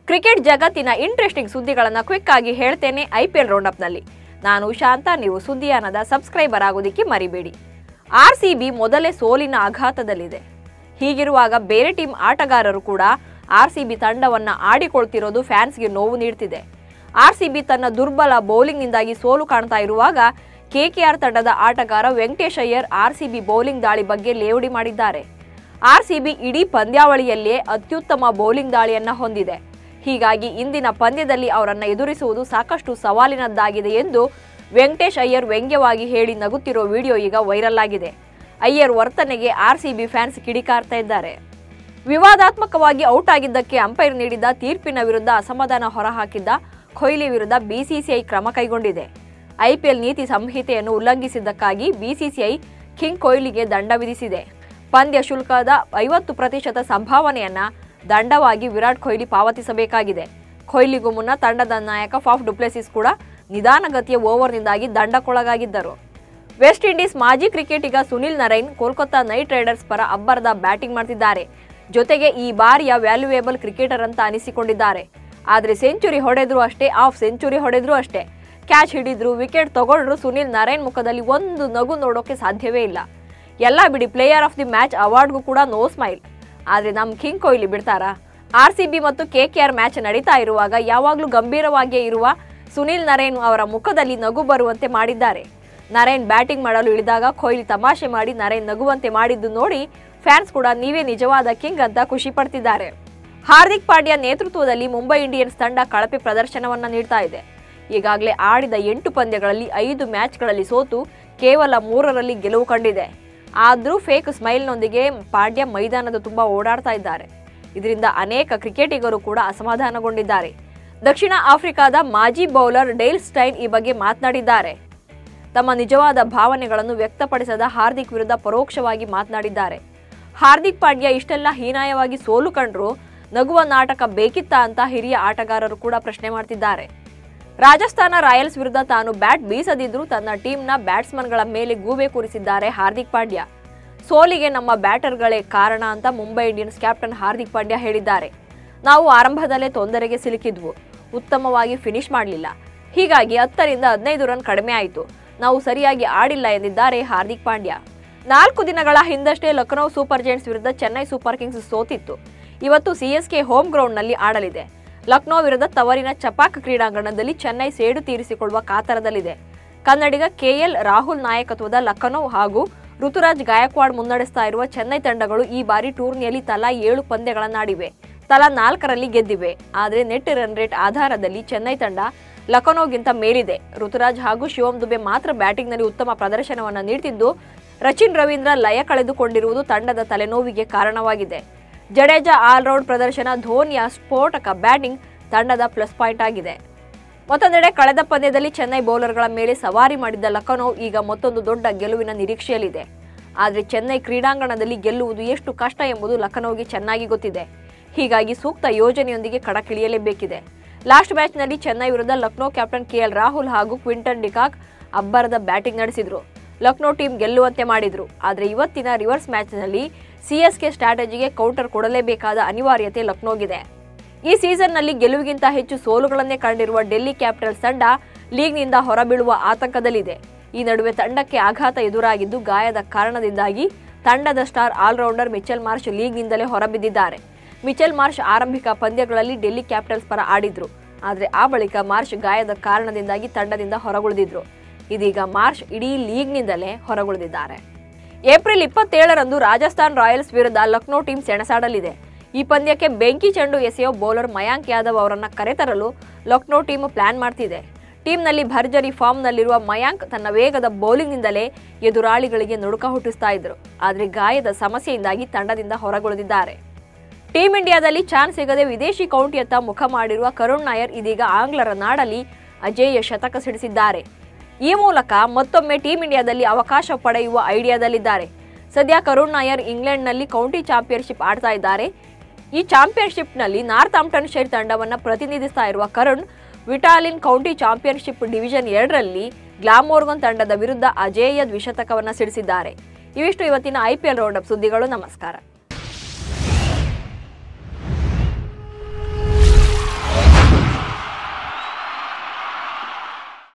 cricket ಜಗತ್ತಿನ interesting ಸುದ್ದಿಗಳನ್ನು quick ಆಗಿ ಹೇಳ್ತೇನೆ ಐ ಪಿ ಎಲ್ ರೌಂಡಪ್ನಲ್ಲಿ ನಾನು ಶಾಂತ ನೀವು ಸುದ್ದಿಯಾನದ ಸಬ್ಸ್ಕ್ರೈಬರ್ ಆಗೋದಿಕ್ಕೆ ಮರಿಬೇಡಿ ಆರ್ ಸಿ ಬಿ ಮೊದಲೇ ಸೋಲಿನ ಆಘಾತದಲ್ಲಿದೆ ಹೀಗಿರುವಾಗ ಬೇರೆ ಟೀಮ್ ಆಟಗಾರರು ಕೂಡ ಆರ್ ಸಿ ಬಿ ತಂಡವನ್ನು ಆಡಿಕೊಳ್ತಿರೋದು ಫ್ಯಾನ್ಸ್ಗೆ ನೋವು ನೀಡ್ತಿದೆ ಆರ್ ಸಿ ಬಿ ತನ್ನ ದುರ್ಬಲ ಬೌಲಿಂಗ್ನಿಂದಾಗಿ ಸೋಲು ಕಾಣ್ತಾ ಇರುವಾಗ ಕೆಕೆಆರ್ ತಂಡದ ಆಟಗಾರ Venkatesh Iyer R C B bowling ದಾಳಿ ಬಗ್ಗೆ ಲೇವಡಿ ಮಾಡಿದ್ದಾರೆ ಆರ್ ಸಿ ಬಿ ಇಡೀ ಪಂದ್ಯಾವಳಿಯಲ್ಲೇ ಅತ್ಯುತ್ತಮ ಬೌಲಿಂಗ್ ದಾಳಿಯನ್ನ ಹೊಂದಿದೆ ಹೀಗಾಗಿ ಇಂದಿನ ಪಂದ್ಯದಲ್ಲಿ ಅವರನ್ನು ಎದುರಿಸುವುದು ಸಾಕಷ್ಟು ಸವಾಲಿನದ್ದಾಗಿದೆ ಎಂದು ವೆಂಕಟೇಶ್ ಅಯ್ಯರ್ ವ್ಯಂಗ್ಯವಾಗಿ ಹೇಳಿ ನಗುತ್ತಿರೋ ವಿಡಿಯೋ ಈಗ ವೈರಲ್ ಆಗಿದೆ ಅಯ್ಯರ್ ವರ್ತನೆಗೆ ಆರ್ ಸಿ ಬಿ ಫ್ಯಾನ್ಸ್ ಕಿಡಿಕಾರ್ತಾ ಇದ್ದಾರೆ ವಿವಾದಾತ್ಮಕವಾಗಿ ಔಟ್ ಆಗಿದ್ದಕ್ಕೆ ಅಂಪೈರ್ ನೀಡಿದ ತೀರ್ಪಿನ ವಿರುದ್ಧ ಅಸಮಾಧಾನ ಹೊರಹಾಕಿದ್ದ ಕೊಹ್ಲಿ ವಿರುದ್ಧ ಬಿಸಿಸಿಐ ಕ್ರಮ ಕೈಗೊಂಡಿದೆ ಐಪಿಎಲ್ ನೀತಿ ಸಂಹಿತೆಯನ್ನು ಉಲ್ಲಂಘಿಸಿದ್ದಕ್ಕಾಗಿ ಬಿಸಿಸಿಐ ಕಿಂಗ್ ಕೊಹ್ಲಿಗೆ ದಂಡ ವಿಧಿಸಿದೆ ಪಂದ್ಯ ಶುಲ್ಕದ ಐವತ್ತು ಪ್ರತಿಶತ ಸಂಭಾವನೆಯನ್ನ ದಂಡವಾಗಿ ವಿರಾಟ್ ಕೊಹ್ಲಿ ಪಾವತಿಸಬೇಕಾಗಿದೆ ಕೊಹ್ಲಿಗೂ ಮುನ್ನ ತಂಡದ ನಾಯಕ ಫಾಫ್ ಡುಪ್ಲೆಸಿಸ್ ಕೂಡ ನಿಧಾನಗತಿಯ ಓವರ್ನಿಂದಾಗಿ ದಂಡಕ್ಕೊಳಗಾಗಿದ್ದರು ವೆಸ್ಟ್ ಇಂಡೀಸ್ ಮಾಜಿ ಕ್ರಿಕೆಟಿಗ ಸುನಿಲ್ ನರೈನ್ ಕೋಲ್ಕತ್ತಾ ನೈಟ್ ರೈಡರ್ಸ್ ಪರ ಅಬ್ಬರದ ಬ್ಯಾಟಿಂಗ್ ಮಾಡ್ತಿದ್ದಾರೆ ಜೊತೆಗೆ ಈ ಬಾರಿಯ ವ್ಯಾಲ್ಯೂಯೇಬಲ್ ಕ್ರಿಕೆಟರ್ ಅಂತ ಅನಿಸಿಕೊಂಡಿದ್ದಾರೆ ಆದರೆ ಸೆಂಚುರಿ ಹೊಡೆದ್ರು ಅಷ್ಟೇ ಆಫ್ ಸೆಂಚುರಿ ಹೊಡೆದ್ರು ಅಷ್ಟೇ ಕ್ಯಾಚ್ ಹಿಡಿದ್ರು ವಿಕೆಟ್ ತಗೊಂಡ್ರು ಸುನಿಲ್ ನರೈನ್ ಮುಖದಲ್ಲಿ ಒಂದು ನಗು ನೋಡೋಕೆ ಸಾಧ್ಯವೇ ಇಲ್ಲ ಎಲ್ಲ ಬಿಡಿ ಪ್ಲೇಯರ್ ಆಫ್ ದಿ ಮ್ಯಾಚ್ ಅವಾರ್ಡ್ಗೂ ಕೂಡ ನೋ ಸ್ಮೈಲ್ ಆದರೆ ನಮ್ಮ ಕಿಂಗ್ ಕೊಹ್ಲಿ ಬಿಡ್ತಾರಾ ಆರ್ ಸಿ ಬಿ ಮತ್ತು ಕೆ ಕೆ ಆರ್ ಮ್ಯಾಚ್ ನಡೀತಾ ಇರುವಾಗ ಯಾವಾಗಲೂ ಗಂಭೀರವಾಗಿಯೇ ಇರುವ ಸುನಿಲ್ ನರೇನ್ ಅವರ ಮುಖದಲ್ಲಿ ನಗು ಬರುವಂತೆ ಮಾಡಿದ್ದಾರೆ ನರೇನ್ ಬ್ಯಾಟಿಂಗ್ ಮಾಡಲು ಇಳಿದಾಗ ಕೊಹ್ಲಿ ತಮಾಷೆ ಮಾಡಿ ನರೇನ್ ನಗುವಂತೆ ಮಾಡಿದ್ದು ನೋಡಿ ಫ್ಯಾನ್ಸ್ ಕೂಡ ನೀವೇ ನಿಜವಾದ ಕಿಂಗ್ ಅಂತ ಖುಷಿ ಪಡ್ತಿದ್ದಾರೆ ಹಾರ್ದಿಕ್ ಪಾಂಡ್ಯ ನೇತೃತ್ವದಲ್ಲಿ ಮುಂಬೈ ಇಂಡಿಯನ್ಸ್ ತಂಡ ಕಳಪೆ ಪ್ರದರ್ಶನವನ್ನ ನೀಡ್ತಾ ಇದೆ ಈಗಾಗಲೇ ಆಡಿದ ಎಂಟು ಪಂದ್ಯಗಳಲ್ಲಿ ಐದು ಮ್ಯಾಚ್ಗಳಲ್ಲಿ ಸೋತು ಕೇವಲ ಮೂರರಲ್ಲಿ ಗೆಲುವು ಕಂಡಿದೆ ಆದರೂ ಫೇಕ್ ಸ್ಮೈಲ್ನೊಂದಿಗೆ ಪಾಂಡ್ಯ ಮೈದಾನದ ತುಂಬ ಓಡಾಡ್ತಾ ಇದ್ದಾರೆ ಇದರಿಂದ ಅನೇಕ ಕ್ರಿಕೆಟಿಗರು ಕೂಡ ಅಸಮಾಧಾನಗೊಂಡಿದ್ದಾರೆ ದಕ್ಷಿಣ ಆಫ್ರಿಕಾದ ಮಾಜಿ ಬೌಲರ್ ಡೇಲ್ ಸ್ಟೈನ್ ಈ ಬಗ್ಗೆ ಮಾತನಾಡಿದ್ದಾರೆ ತಮ್ಮ ನಿಜವಾದ ಭಾವನೆಗಳನ್ನು ವ್ಯಕ್ತಪಡಿಸದ ಹಾರ್ದಿಕ್ ವಿರುದ್ಧ ಪರೋಕ್ಷವಾಗಿ ಮಾತನಾಡಿದ್ದಾರೆ ಹಾರ್ದಿಕ್ ಪಾಂಡ್ಯ ಇಷ್ಟೆಲ್ಲ ಹೀನಾಯವಾಗಿ ಸೋಲು ಕಂಡ್ರು ನಗುವ ನಾಟಕ ಬೇಕಿತ್ತಾ ಅಂತ ಹಿರಿಯ ಆಟಗಾರರು ಕೂಡ ಪ್ರಶ್ನೆ ಮಾಡ್ತಿದ್ದಾರೆ ರಾಜಸ್ಥಾನ ರಾಯಲ್ಸ್ ವಿರುದ್ಧ ತಾನು ಬ್ಯಾಟ್ ಬೀಸದಿದ್ರೂ ತನ್ನ ಟೀಮ್ನ ಬ್ಯಾಟ್ಸ್ಮನ್ಗಳ ಮೇಲೆ ಗೂಬೆ ಕೂರಿಸಿದ್ದಾರೆ ಹಾರ್ದಿಕ್ ಪಾಂಡ್ಯ ಸೋಲಿಗೆ ನಮ್ಮ ಬ್ಯಾಟರ್ಗಳೇ ಕಾರಣ ಅಂತ ಮುಂಬೈ ಇಂಡಿಯನ್ಸ್ ಕ್ಯಾಪ್ಟನ್ ಹಾರ್ದಿಕ್ ಪಾಂಡ್ಯ ಹೇಳಿದ್ದಾರೆ ನಾವು ಆರಂಭದಲ್ಲೇ ತೊಂದರೆಗೆ ಸಿಲುಕಿದ್ವು ಉತ್ತಮವಾಗಿ ಫಿನಿಶ್ ಮಾಡಲಿಲ್ಲ ಹೀಗಾಗಿ ಹತ್ತರಿಂದ ಹದಿನೈದು ರನ್ ಕಡಿಮೆ ಆಯಿತು ನಾವು ಸರಿಯಾಗಿ ಆಡಿಲ್ಲ ಎಂದಿದ್ದಾರೆ ಹಾರ್ದಿಕ್ ಪಾಂಡ್ಯ ನಾಲ್ಕು ದಿನಗಳ ಹಿಂದಷ್ಟೇ ಲಖನೌ ಸೂಪರ್ ಜೈಂಟ್ಸ್ ವಿರುದ್ಧ ಚೆನ್ನೈ ಸೂಪರ್ ಕಿಂಗ್ಸ್ ಸೋತಿತ್ತು ಇವತ್ತು ಸಿಎಸ್ಕೆ ಹೋಮ್ ಗ್ರೌಂಡ್ನಲ್ಲಿ ಆಡಲಿದೆ ಲಕ್ನೋ ವಿರುದ್ಧ ತವರಿನ ಚಪಾಕ್ ಕ್ರೀಡಾಂಗಣದಲ್ಲಿ ಚೆನ್ನೈ ಸೇಡು ತೀರಿಸಿಕೊಳ್ಳುವ ಕಾತರದಲ್ಲಿದೆ ಕನ್ನಡಿಗ ಕೆಎಲ್ ರಾಹುಲ್ ನಾಯಕತ್ವದ ಲಖನೌ ಹಾಗೂ ಋತುರಾಜ್ ಗಾಯಕ್ವಾಡ್ ಮುನ್ನಡೆಸ್ತಾ ಇರುವ ಚೆನ್ನೈ ತಂಡಗಳು ಈ ಬಾರಿ ಟೂರ್ನಿಯಲ್ಲಿ ತಲಾ ಏಳು ಪಂದ್ಯಗಳನ್ನಾಡಿವೆ ತಲಾ ನಾಲ್ಕರಲ್ಲಿ ಗೆದ್ದಿವೆ ಆದರೆ ನೆಟ್ ರನ್ ರೇಟ್ ಆಧಾರದಲ್ಲಿ ಚೆನ್ನೈ ತಂಡ ಲಖನೌಗಿಂತ ಮೇಲಿದೆ ಋತುರಾಜ್ ಹಾಗೂ ಶಿವಂ ದುಬೆ ಮಾತ್ರ ಬ್ಯಾಟಿಂಗ್ನಲ್ಲಿ ಉತ್ತಮ ಪ್ರದರ್ಶನವನ್ನು ನೀಡುತ್ತಿದ್ದು ರಚಿನ್ ರವೀಂದ್ರ ಲಯ ಕಳೆದುಕೊಂಡಿರುವುದು ತಂಡದ ತಲೆನೋವಿಗೆ ಕಾರಣವಾಗಿದೆ ಜಡೇಜಾ ಆಲ್ರೌಂಡ್ ಪ್ರದರ್ಶನ ಧೋನಿಯ ಸ್ಫೋಟಕ ಬ್ಯಾಟಿಂಗ್ ತಂಡದ ಪ್ಲಸ್ ಪಾಯಿಂಟ್ ಆಗಿದೆ ಮತ್ತೊಂದೆಡೆ ಕಳೆದ ಪಂದ್ಯದಲ್ಲಿ ಚೆನ್ನೈ ಬೌಲರ್ಗಳ ಮೇಲೆ ಸವಾರಿ ಮಾಡಿದ್ದ ಲಖನೌ ಈಗ ಮತ್ತೊಂದು ದೊಡ್ಡ ಗೆಲುವಿನ ನಿರೀಕ್ಷೆಯಲ್ಲಿದೆ ಆದರೆ ಚೆನ್ನೈ ಕ್ರೀಡಾಂಗಣದಲ್ಲಿ ಗೆಲ್ಲುವುದು ಎಷ್ಟು ಕಷ್ಟ ಎಂಬುದು ಲಖನೌಗೆ ಚೆನ್ನಾಗಿ ಗೊತ್ತಿದೆ ಹೀಗಾಗಿ ಸೂಕ್ತ ಯೋಜನೆಯೊಂದಿಗೆ ಕಣಕ್ಕಿಳಿಯಲೇಬೇಕಿದೆ ಲಾಸ್ಟ್ ಮ್ಯಾಚ್ನಲ್ಲಿ ಚೆನ್ನೈ ವಿರುದ್ಧ ಲಕ್ನೋ ಕ್ಯಾಪ್ಟನ್ ಕೆಎಲ್ ರಾಹುಲ್ ಹಾಗೂ ಕ್ವಿಂಟನ್ ಡಿಕಾಕ್ ಅಬ್ಬರದ ಬ್ಯಾಟಿಂಗ್ ನಡೆಸಿದ್ರು ಲಕ್ನೋ ಟೀಮ್ ಗೆಲ್ಲುವಂತೆ ಮಾಡಿದ್ರು ಆದರೆ ಇವತ್ತಿನ ರಿವರ್ಸ್ ಮ್ಯಾಚ್ನಲ್ಲಿ ಸಿಎಸ್ಕೆ ಸ್ಟ್ರಾಟಜಿಗೆ ಕೌಂಟರ್ ಕೊಡಲೇಬೇಕಾದ ಅನಿವಾರ್ಯತೆ ಲಕ್ನೋಗಿದೆ ಈ ಸೀಸನ್ನಲ್ಲಿ ಗೆಲುವಿಗಿಂತ ಹೆಚ್ಚು ಸೋಲುಗಳನ್ನೇ ಕಂಡಿರುವ ಡೆಲ್ಲಿ ಕ್ಯಾಪಿಟಲ್ಸ್ ತಂಡ ಲೀಗ್ನಿಂದ ಹೊರಬೀಳುವ ಆತಂಕದಲ್ಲಿದೆ ಈ ನಡುವೆ ತಂಡಕ್ಕೆ ಆಘಾತ ಎದುರಾಗಿದ್ದು ಗಾಯದ ಕಾರಣದಿಂದಾಗಿ ತಂಡದ ಸ್ಟಾರ್ ಆಲ್ರೌಂಡರ್ ಮಿಚೆಲ್ ಮಾರ್ಷ್ ಲೀಗ್ನಿಂದಲೇ ಹೊರಬಿದ್ದಿದ್ದಾರೆ ಮಿಚೆಲ್ ಮಾರ್ಷ್ ಆರಂಭಿಕ ಪಂದ್ಯಗಳಲ್ಲಿ ಡೆಲ್ಲಿ ಕ್ಯಾಪಿಟಲ್ಸ್ ಪರ ಆಡಿದ್ರು ಆದರೆ ಆ ಬಳಿಕ ಮಾರ್ಷ್ ಗಾಯದ ಕಾರಣದಿಂದಾಗಿ ತಂಡದಿಂದ ಹೊರಗುಳಿದಿದ್ರು ಇದೀಗ ಮಾರ್ಷ್ ಇಡೀ ಲೀಗ್ನಿಂದಲೇ ಹೊರಗುಳಿದಿದ್ದಾರೆ ಏಪ್ರಿಲ್ ಇಪ್ಪತ್ತೇಳರಂದು ರಾಜಸ್ಥಾನ್ ರಾಯಲ್ಸ್ ವಿರುದ್ಧ ಲಕ್ನೋ ಟೀಮ್ ಸೆಣಸಾಡಲಿದೆ ಈ ಪಂದ್ಯಕ್ಕೆ ಬೆಂಕಿ ಚೆಂಡು ಎಸೆಯೋ ಬೌಲರ್ ಮಯಾಂಕ್ ಯಾದವ್ ಅವರನ್ನ ಕರೆತರಲು ಲಕ್ನೋ ಟೀಮ್ ಪ್ಲಾನ್ ಮಾಡ್ತಿದೆ ಟೀಮ್ನಲ್ಲಿ ಭರ್ಜರಿ ಫಾರ್ಮ್ನಲ್ಲಿರುವ ಮಯಾಂಕ್ ತನ್ನ ವೇಗದ ಬೌಲಿಂಗ್ನಿಂದಲೇ ಎದುರಾಳಿಗಳಿಗೆ ನಡುಕ ಹುಟ್ಟಿಸ್ತಾ ಇದ್ರು ಆದರೆ ಗಾಯದ ಸಮಸ್ಯೆಯಿಂದಾಗಿ ತಂಡದಿಂದ ಹೊರಗುಳಿದಿದ್ದಾರೆ ಟೀಂ ಇಂಡಿಯಾದಲ್ಲಿ ಚಾನ್ಸ್ ಸಿಗದೆ ವಿದೇಶಿ ಕೌಂಟಿಯತ್ತ ಮುಖ ಮಾಡಿರುವ ಕರುಣ್ ನಾಯರ್ ಇದೀಗ ಆಂಗ್ಲರ ನಾಡಲ್ಲಿ ಅಜೇಯ ಶತಕ ಸಿಡಿಸಿದ್ದಾರೆ ಈ ಮೂಲಕ ಮತ್ತೊಮ್ಮೆ ಟೀಂ ಇಂಡಿಯಾದಲ್ಲಿ ಅವಕಾಶ ಪಡೆಯುವ ಐಡಿಯಾದಲ್ಲಿದ್ದಾರೆ ಸದ್ಯ ಕರುಣ್ ನಾಯರ್ ಇಂಗ್ಲೆಂಡ್ನಲ್ಲಿ ಕೌಂಟಿ ಚಾಂಪಿಯನ್ಶಿಪ್ ಆಡ್ತಾ ಇದ್ದಾರೆ ಈ ಚಾಂಪಿಯನ್ಶಿಪ್ನಲ್ಲಿ ನಾರ್ತ್ ಆಂಪ್ಟನ್ ಶೈರ್ ತಂಡವನ್ನು ಪ್ರತಿನಿಧಿಸ್ತಾ ಇರುವ ಕರುಣ್ ವಿಟಾಲಿನ್ ಕೌಂಟಿ ಚಾಂಪಿಯನ್ಶಿಪ್ ಡಿವಿಷನ್ ಎರಡರಲ್ಲಿ ಗ್ಲಾಮೋರ್ಗನ್ ತಂಡದ ವಿರುದ್ಧ ಅಜೇಯ ದ್ವಿಶತಕವನ್ನು ಸಿಡಿಸಿದ್ದಾರೆ ಇವಿಷ್ಟು ಇವತ್ತಿನ ಐಪಿಎಲ್ ರೌಂಡಪ್ ಸುದ್ದಿಗಳು ನಮಸ್ಕಾರ